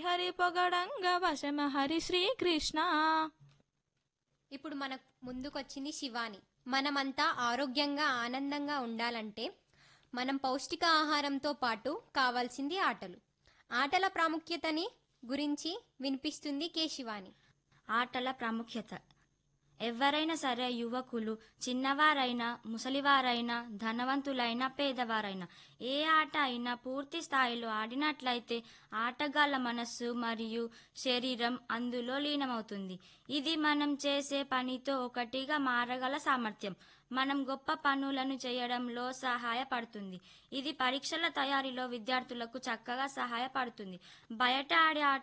హరి పొగడంగ వశమ హరి శ్రీకృష్ణ ఇప్పుడు మన ముందుకొచ్చింది శివాని మనమంతా ఆరోగ్యంగా ఆనందంగా ఉండాలంటే మనం పౌష్టిక ఆహారంతో పాటు కావాల్సింది ఆటలు ఆటల ప్రాముఖ్యతని గురించి వినిపిస్తుంది కే శివాని ఆటల ప్రాముఖ్యత ఎవరైనా సరే యువకులు చిన్నవారైనా ముసలివారైనా ధనవంతులైనా పేదవారైనా ఏ ఆట అయినా పూర్తి స్థాయిలో ఆడినట్లయితే ఆటగాళ్ళ మనస్సు మరియు శరీరం అందులో లీనమవుతుంది ఇది మనం చేసే పనితో ఒకటిగా మారగల సామర్థ్యం మనం గొప్ప పనులను చేయడంలో సహాయపడుతుంది ఇది పరీక్షల తయారీలో విద్యార్థులకు చక్కగా సహాయపడుతుంది బయట ఆడే ఆట